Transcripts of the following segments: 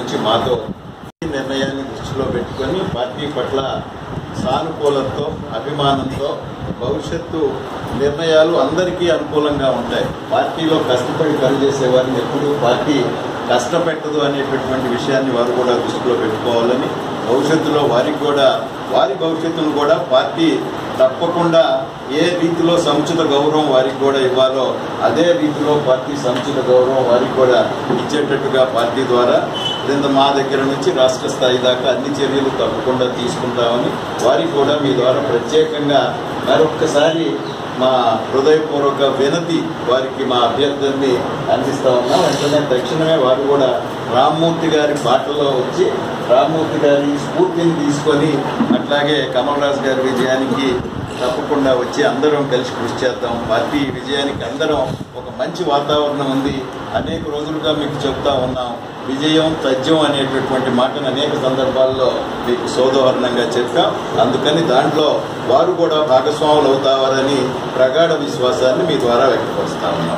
నుంచి మాతో ఈ నిర్ణయాన్ని దృష్టిలో పెట్టుకొని పార్టీ పట్ల సానుకూలంతో అభిమానంతో భవిష్యత్తు నిర్ణయాలు అందరికీ అనుకూలంగా ఉంటాయి పార్టీలో కష్టపడి పనిచేసే వారిని ఎప్పుడూ పార్టీ కష్టపెట్టదు అనేటటువంటి విషయాన్ని వారు కూడా దృష్టిలో పెట్టుకోవాలని భవిష్యత్తులో వారికి కూడా వారి భవిష్యత్తును కూడా పార్టీ తప్పకుండా ఏ రీతిలో సముచిత గౌరవం వారికి కూడా ఇవ్వాలో అదే రీతిలో పార్టీ సముచిత గౌరవం వారికి కూడా ఇచ్చేటట్టుగా పార్టీ ద్వారా క్రింద మా దగ్గర నుంచి రాష్ట్ర స్థాయి దాకా అన్ని చర్యలు తప్పకుండా తీసుకుంటామని వారికి కూడా మీ ద్వారా ప్రత్యేకంగా మరొక్కసారి మా హృదయపూర్వక వినతి వారికి మా అభ్యర్థుల్ని అందిస్తా ఉన్నాం వెంటనే తక్షణమే వారు కూడా రామ్మూర్తి గారి బాటలో వచ్చి రామ్మూర్తి గారి స్ఫూర్తిని తీసుకొని అట్లాగే కమల్ రాజు గారి విజయానికి తప్పకుండా వచ్చి అందరం కలిసి కృషి చేద్దాం పార్టీ విజయానికి అందరం ఒక మంచి వాతావరణం ఉంది అనేక రోజులుగా మీకు చెప్తా ఉన్నాం విజయం తథ్యం అనేటటువంటి మాటను అనేక సందర్భాల్లో మీకు సోదోహరణంగా చెప్పాం అందుకని దాంట్లో వారు కూడా భాగస్వాములు అవుతావారని ప్రగాఢ విశ్వాసాన్ని మీ ద్వారా వ్యక్తపరుస్తా ఉన్నాం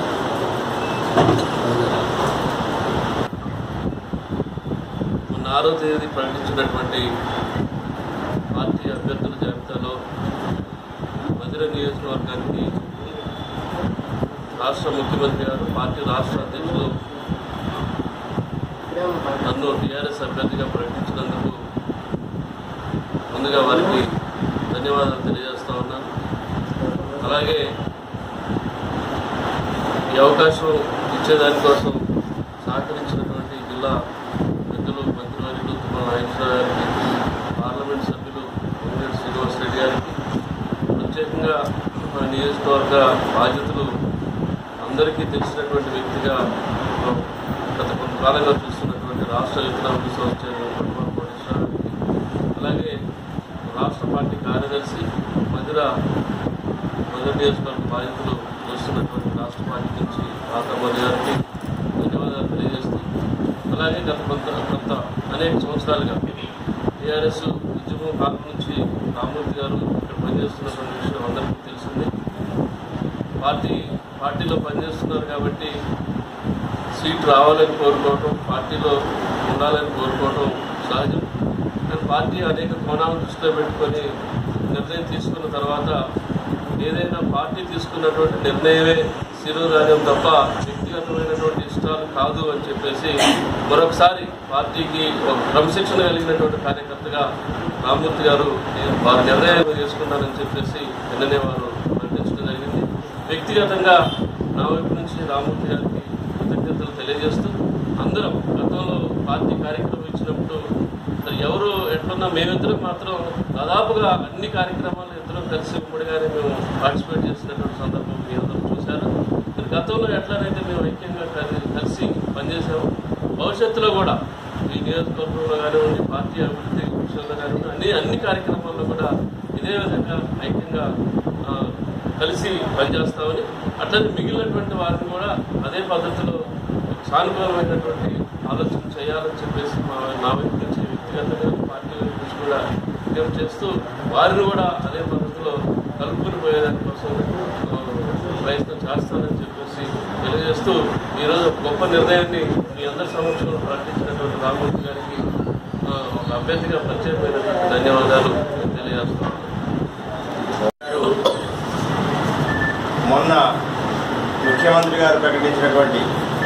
మొన్న ఆరో తేదీ ప్రకటించినటువంటి పార్టీ అభ్యర్థుల జాబితాలో మధుర నియోజకవర్గానికి రాష్ట్ర ముఖ్యమంత్రి గారు పార్టీ రాష్ట్ర అధ్యక్షులు నన్ను టీఆర్ఎస్ అభ్యర్థిగా ప్రకటించినందుకు ముందుగా వారికి ధన్యవాదాలు తెలియజేస్తా ఉన్నాను అలాగే ఈ అవకాశం ఇచ్చేదానికోసం సహకరించినటువంటి జిల్లా పెద్దలు మంత్రివర్యులు తుమ్మల నాగేశ్వరరావు గారికి పార్లమెంట్ సభ్యులు వెంకట శ్రీనివాస్ రెడ్డి గారికి ప్రత్యేకంగా మా నియోజకవర్గ బాధ్యతలు అందరికీ తెలిసినటువంటి వ్యక్తిగా ఆ, గత కొంతకాలంగా చూస్తున్నటువంటి రాష్ట్ర ఎకనామిక్ సంస్థ పట్మా కోటేశ్వరరావు గారికి అలాగే రాష్ట్ర పార్టీ కార్యదర్శి మధుర మొదటి నియోజకవర్గ బాధ్యతలు చూస్తున్నటువంటి రాష్ట్ర పార్టీ నుంచి రాతమ్మది గారికి ధన్యవాదాలు తెలియజేస్తూ అలాగే గత కొంత కొంత అనేక సంవత్సరాలుగా టీఆర్ఎస్ ఉద్యమం కాలం నుంచి రామూర్తి గారు ఇక్కడ పనిచేస్తున్నటువంటి విషయం అందరికీ తెలిసింది పార్టీ పార్టీలో పనిచేస్తున్నారు కాబట్టి సీట్ రావాలని కోరుకోవటం పార్టీలో ఉండాలని కోరుకోవటం సహజం కానీ పార్టీ అనేక కోణాలను దృష్టిలో పెట్టుకొని నిర్ణయం తీసుకున్న తర్వాత ఏదైనా పార్టీ తీసుకున్నటువంటి నిర్ణయమే శిరోధాన్యం తప్ప వ్యక్తిగతమైనటువంటి ఇష్టాలు కాదు అని చెప్పేసి మరొకసారి పార్టీకి ఒక క్రమశిక్షణ కలిగినటువంటి కార్యకర్తగా రామ్మూర్తి గారు నేను వారి నిర్ణయం చేసుకున్నారని చెప్పేసి నిన్ననే వారు ప్రకటించడం జరిగింది వ్యక్తిగతంగా నా వైపు నుంచి రామ్మూర్తి గారికి కృతజ్ఞతలు తెలియజేస్తూ అందరం గతంలో పార్టీ కార్యక్రమం ఇచ్చినప్పుడు మరి ఎవరు ఎట్లున్నా మేమిద్దరం మాత్రం దాదాపుగా అన్ని కార్యక్రమాలు ఇద్దరం కలిసి ఉమ్మడిగానే మేము పార్టిసిపేట్ చేసినటువంటి సందర్భం మీ అందరూ చూశారు మరి గతంలో ఎట్లనైతే మేము ఐక్యంగా కలి- కలిసి పనిచేసాము భవిష్యత్తులో కూడా ఈ నియోజకవర్గంలో కానివ్వండి పార్టీ అభివృద్ధి విషయంలో కానివ్వండి అన్ని అన్ని కార్యక్రమాల్లో కూడా ఇదే విధంగా ఐక్యంగా ఆ, కలిసి పనిచేస్తామని అట్లనే మిగిలినటువంటి వారిని కూడా అదే పద్ధతిలో సానుకూలమైనటువంటి ఆలోచన చేయాలని చెప్పేసి మా నా వైపు నుంచి వ్యక్తిగతంగా పార్టీ వైపు నుంచి కూడా విజ్ఞప్తి చేస్తూ వారిని కూడా అదే పద్ధతిలో కలుపుకొని పోయేదానికోసం ఆ, ప్రయత్నం చేస్తానని చెప్పేసి తెలియజేస్తూ ఈరోజు ఒక గొప్ప నిర్ణయాన్ని మీ అందరి సమక్షంలో ప్రకటించినటువంటి రామూర్తి గారికి ఆ, ఒక అభ్యర్థిగా ప్రత్యేకమైనటువంటి ధన్యవాదాలు తెలియజేస్తాను మొన్న ముఖ్యమంత్రి గారు ప్రకటించినటువంటి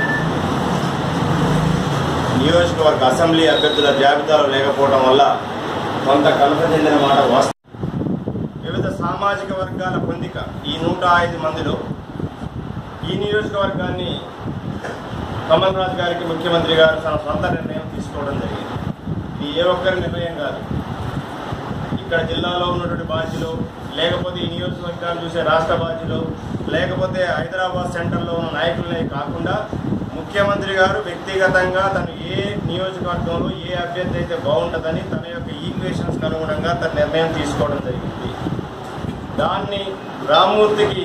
నియోజకవర్గ అసెంబ్లీ అభ్యర్థుల జాబితాలో లేకపోవడం వల్ల కొంత కలత చెందిన మాట వాస్తవం వివిధ సామాజిక వర్గాల పొందిక ఈ నూట ఐదు మందిలో ఈ నియోజకవర్గాన్ని కమల్ రాజు గారికి ముఖ్యమంత్రి గారు తన సొంత నిర్ణయం తీసుకోవడం జరిగింది ఇది ఏ ఒక్కరి నిర్ణయం కాదు ఇక్కడ జిల్లాలో ఉన్నటువంటి బాధ్యులు లేకపోతే ఈ నియోజకవర్గాన్ని చూసే రాష్ట్ర బాధ్యులు లేకపోతే హైదరాబాద్ సెంటర్లో ఉన్న నాయకులనే కాకుండా ముఖ్యమంత్రి గారు వ్యక్తిగతంగా తను ఏ నియోజకవర్గంలో ఏ అభ్యర్థి అయితే బాగుంటుందని తన యొక్క ఈక్వేషన్స్ అనుగుణంగా తన నిర్ణయం తీసుకోవడం జరిగింది దాన్ని రామ్మూర్తికి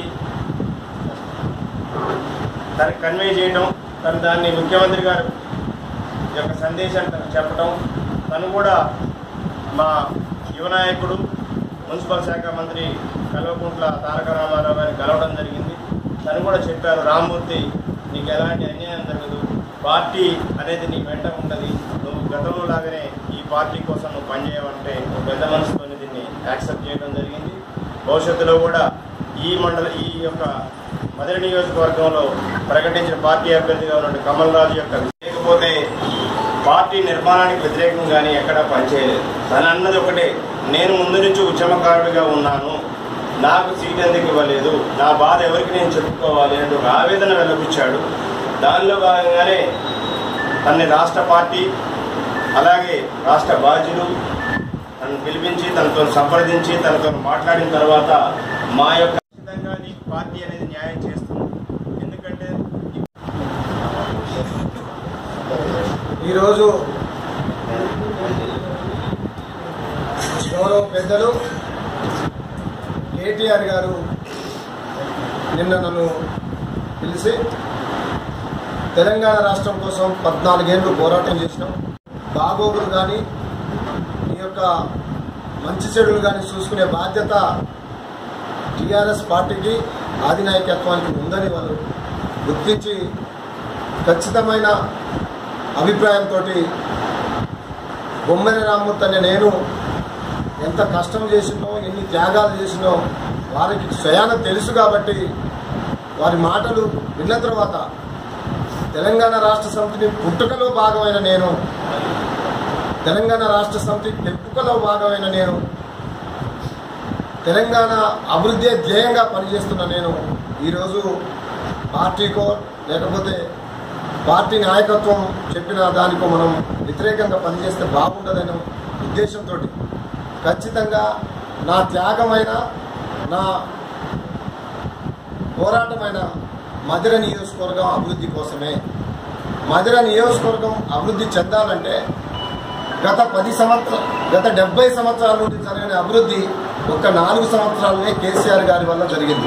తనకు కన్వే చేయడం తను దాన్ని ముఖ్యమంత్రి గారు యొక్క సందేశాన్ని తనకు చెప్పడం తను కూడా మా యువ నాయకుడు మున్సిపల్ శాఖ మంత్రి కల్వకుంట్ల తారక రామారావు గారిని కలవడం జరిగింది తను కూడా చెప్పారు రామ్మూర్తి నీకు ఎలాంటి అన్యాయం జరగదు పార్టీ అనేది నీ వెంట ఉంటుంది నువ్వు గతంలో లాగానే ఈ పార్టీ కోసం నువ్వు పనిచేయమంటే ఒక పెద్ద మనసుతోనే దీన్ని యాక్సెప్ట్ చేయడం జరిగింది భవిష్యత్తులో కూడా ఈ మండల ఈ యొక్క మధుర నియోజకవర్గంలో ప్రకటించిన పార్టీ అభ్యర్థిగా ఉన్న కమల్ రాజు యొక్క లేకపోతే పార్టీ నిర్మాణానికి వ్యతిరేకం కానీ ఎక్కడా పనిచేయలేదు తను అన్నది ఒకటే నేను ముందు నుంచి ఉద్యమకారుడిగా ఉన్నాను నాకు సీట్ ఎందుకు ఇవ్వలేదు నా బాధ ఎవరికి నేను చెప్పుకోవాలి అంటే ఒక ఆవేదన వెల్లపించాడు దానిలో భాగంగానే తన్ని రాష్ట్ర పార్టీ అలాగే రాష్ట్ర బాధ్యులు తనను పిలిపించి తనతో సంప్రదించి తనతో మాట్లాడిన తర్వాత మా యొక్క ఖచ్చితంగా నీకు పార్టీ అనేది న్యాయం చేస్తుంది ఎందుకంటే ఈరోజు గౌరవ పెద్దలు కేటీఆర్ గారు నిన్న నన్ను పిలిచి తెలంగాణ రాష్ట్రం కోసం పద్నాలుగేళ్లు పోరాటం చేసినాం బాగోగులు కానీ ఈ యొక్క మంచి చెడులు కానీ చూసుకునే బాధ్యత టీఆర్ఎస్ పార్టీకి ఆధినాయకత్వానికి ఉందని వాళ్ళు గుర్తించి ఖచ్చితమైన అభిప్రాయంతో బొమ్మని రామ్మూర్తి అనే నేను ఎంత కష్టం చేసినో ఎన్ని త్యాగాలు చేసినో వారికి స్వయాన తెలుసు కాబట్టి వారి మాటలు విన్న తర్వాత తెలంగాణ రాష్ట్ర సమితిని పుట్టుకలో భాగమైన నేను తెలంగాణ రాష్ట్ర సమితి పెంపుకలో భాగమైన నేను తెలంగాణ అభివృద్ధి ధ్యేయంగా పనిచేస్తున్న నేను ఈరోజు పార్టీకో లేకపోతే పార్టీ నాయకత్వం చెప్పిన దానికో మనం వ్యతిరేకంగా పనిచేస్తే బాగుండదనే ఉద్దేశంతో ఖచ్చితంగా నా త్యాగమైన నా పోరాటమైన మధుర నియోజకవర్గం అభివృద్ధి కోసమే మధుర నియోజకవర్గం అభివృద్ధి చెందాలంటే గత పది సంవత్సరాలు గత డెబ్బై సంవత్సరాల నుండి జరిగిన అభివృద్ధి ఒక నాలుగు సంవత్సరాలనే కేసీఆర్ గారి వల్ల జరిగింది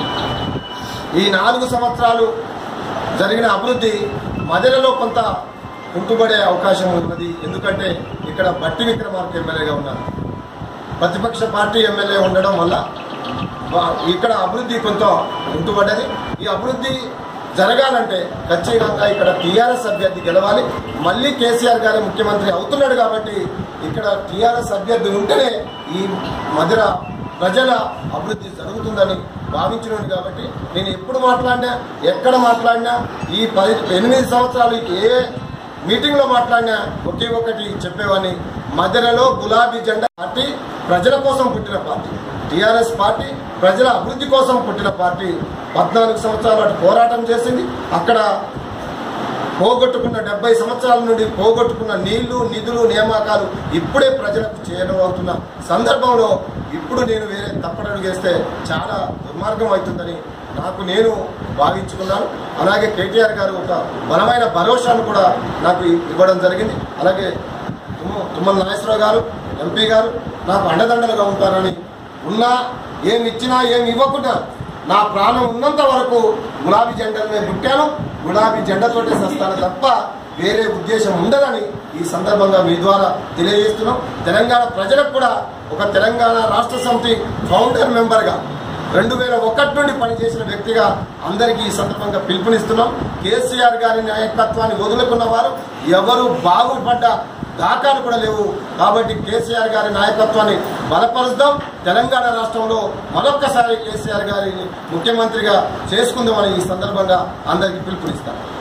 ఈ నాలుగు సంవత్సరాలు జరిగిన అభివృద్ధి మధ్యలో కొంత కుంటుపడే అవకాశం ఉన్నది ఎందుకంటే ఇక్కడ బట్టి విక్రమార్క ఎమ్మెల్యేగా ఉన్నారు ప్రతిపక్ష పార్టీ ఎమ్మెల్యే ఉండడం వల్ల వా- ఇక్కడ అభివృద్ధి కొంత కుంటుపడ్డది ఈ అభివృద్ధి జరగాలంటే ఖచ్చితంగా ఇక్కడ టీఆర్ఎస్ అభ్యర్థి గెలవాలి మళ్ళీ కేసీఆర్ గారి ముఖ్యమంత్రి అవుతున్నాడు కాబట్టి ఇక్కడ టీఆర్ఎస్ అభ్యర్థి ఉంటేనే ఈ మధుర ప్రజల అభివృద్ధి జరుగుతుందని భావించినాడు కాబట్టి నేను ఎప్పుడు మాట్లాడినా ఎక్కడ మాట్లాడినా ఈ పది ఎనిమిది సంవత్సరాలు ఏ మీటింగ్ లో మాట్లాడినా ఒకే ఒకటి చెప్పేవాడిని మధ్యలో గులాబీ జెండా పార్టీ ప్రజల కోసం పుట్టిన పార్టీ టిఆర్ఎస్ పార్టీ ప్రజల అభివృద్ధి కోసం పుట్టిన పార్టీ పద్నాలుగు సంవత్సరాల పాటు పోరాటం చేసింది అక్కడ పోగొట్టుకున్న డెబ్బై సంవత్సరాల నుండి పోగొట్టుకున్న నీళ్లు నిధులు నియామకాలు ఇప్పుడే ప్రజలకు చేరువవుతున్న సందర్భంలో ఇప్పుడు నేను వేరే తప్పడలు చేస్తే చాలా దుర్మార్గం అవుతుందని నాకు నేను భావించుకున్నాను అలాగే కేటీఆర్ గారు ఒక బలమైన భరోసాను కూడా నాకు ఇవ్వడం జరిగింది అలాగే తుమ్మ తుమ్మల నాగేశ్వరరావు గారు ఎంపీ గారు నాకు అండదండలుగా ఉంటారని ఉన్నా ఏమి ఇచ్చినా ఏమి ఇవ్వకుండా నా ప్రాణం ఉన్నంత వరకు గులాబీ జెండాలనే పుట్టాను గులాబీ జెండాతోటే సస్తాను తప్ప వేరే ఉద్దేశం ఉండదని ఈ సందర్భంగా మీ ద్వారా తెలియజేస్తున్నాం తెలంగాణ ప్రజలకు కూడా ఒక తెలంగాణ రాష్ట్ర సమితి ఫౌండర్ మెంబర్గా రెండు వేల ఒకటి నుండి పనిచేసిన వ్యక్తిగా అందరికీ ఈ సందర్భంగా పిలుపునిస్తున్నాం కేసీఆర్ గారి నాయకత్వాన్ని వదులుకున్న వారు ఎవరు బాగుపడ్డ దాఖలు కూడా లేవు కాబట్టి కేసీఆర్ గారి నాయకత్వాన్ని బలపరుద్దాం తెలంగాణ రాష్ట్రంలో మరొక్కసారి కేసీఆర్ గారిని ముఖ్యమంత్రిగా చేసుకుందామని ఈ సందర్భంగా అందరికీ పిలుపునిస్తాం